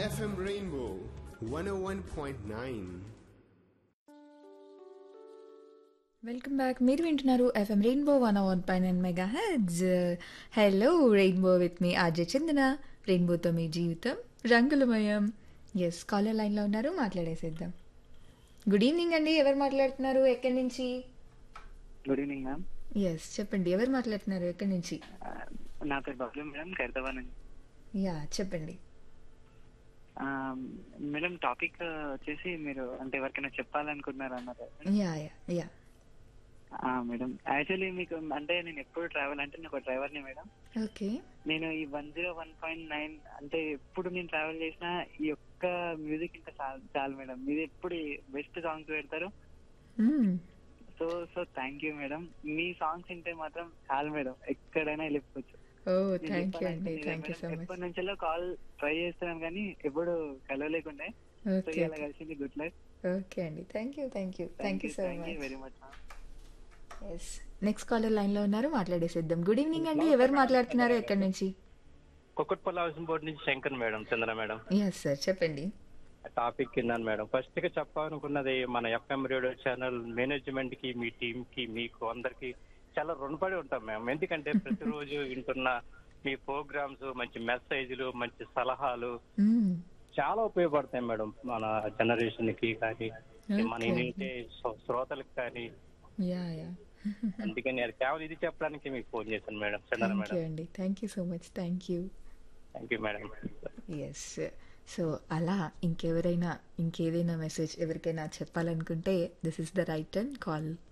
FM Rainbow 101.9. Welcome back మీరు వింటున్నారు FM rainbow one one పైన mega hits hello rainbow with మీ RJ Chandana రెయిన్బోతో మీ జీవితం రంగులమయం ఎస్ కాలర్ లైన్లో ఉన్నారు మాట్లాడేసేద్దాం గుడ్ ఈవినింగ్ అండి ఎవరు మాట్లాడుతున్నారు ఎక్కడి నుంచి గుడ్ ఈవినింగ్ మ్యామ్ ఎస్ చెప్పండి ఎవరు మాట్లాడుతున్నారు ఎక్కడి నుంచి నా పేరు బబ్లు మేడం ఖైరతాబాద్ నుంచి యా చెప్పండి ఆ, మేడం టాపిక్ వచ్చేసి మీరు అంటే ఎవరికైనా చెప్పాలనుకుంటున్నారు అన్నారు యా యా యా ఆ, మేడం యాక్చువల్లీ మీకు అంటే నేను ఎప్పుడు ట్రావెల్ అంటే నేను ఒక డ్రైవర్ని మేడం ఓకే నేను ఈ one zero one point nine అంటే ఎప్పుడు నేను ట్రావెల్ చేసినా ఈ ఒక్క మ్యూజిక్ ఇంకా చాలు చాలు మేడం మీరు ఎప్పుడు బెస్ట్ సాంగ్స్ పెడతారు so so thank you madam మీ సాంగ్స్ వింటే మాత్రం చాలు మేడం ఎక్కడైనా వెళ్ళిపోవచ్చు ఓ నేను థ్యాంక్ యూ చెప్పాలంటే అండి నిజం thank you so madam. Much ఎప్పటి నుంచో కాల్ ట్రై చేస్తున్నాను కానీ ఎప్పుడు కలవలేకుండే సో ఓకే ఇలా కలిసింది గుడ్ లక్ ఓకే అండి thank you thank you thank you so thank you much very much yes next caller లైన్లో ఉన్నారు మాట్లాడేసేద్దాం గుడ్ ఈవినింగ్ అండి ఎవరు మాట్లాడుతున్నారు ఎక్కడి నుంచి కుక్కట్పల్లి హౌసింగ్ బోర్డు నుంచి Shankar madam Chandra madam yes sir చెప్పండి టాపిక్ విన్నాను మేడం ఫస్ట్ గా చెప్పాలనుకున్నది మన ఎఫ్ఎం రేడియో ఛానల్ మేనేజ్మెంట్ కి మీ టీమ్ కి మీకు అందరికి చాలా రుణపడి ఉంటాం మేము ఎందుకంటే ప్రతిరోజు వింటున్న మీ ప్రోగ్రామ్స్ మంచి మెసేజ్లు మంచి సలహాలు మ్మ్. చాలా ఉపయోగపడతాయి మేడం మన జనరేషన్ కి కానీ మన Okay. వింటే శ్రో- శ్రోతలకు కానీ యా యా అందుకని అది కేవలం ఇది చెప్పడానికి మీకు ఫోన్ చేశాను madam Chandra thank madam you అండి thank you so much thank you thank you madam yes so అలా ఇంకెవరైనా ఇంకేదైనా మెసేజ్ ఎవరికైనా చెప్పాలనుకుంటే this is the right and call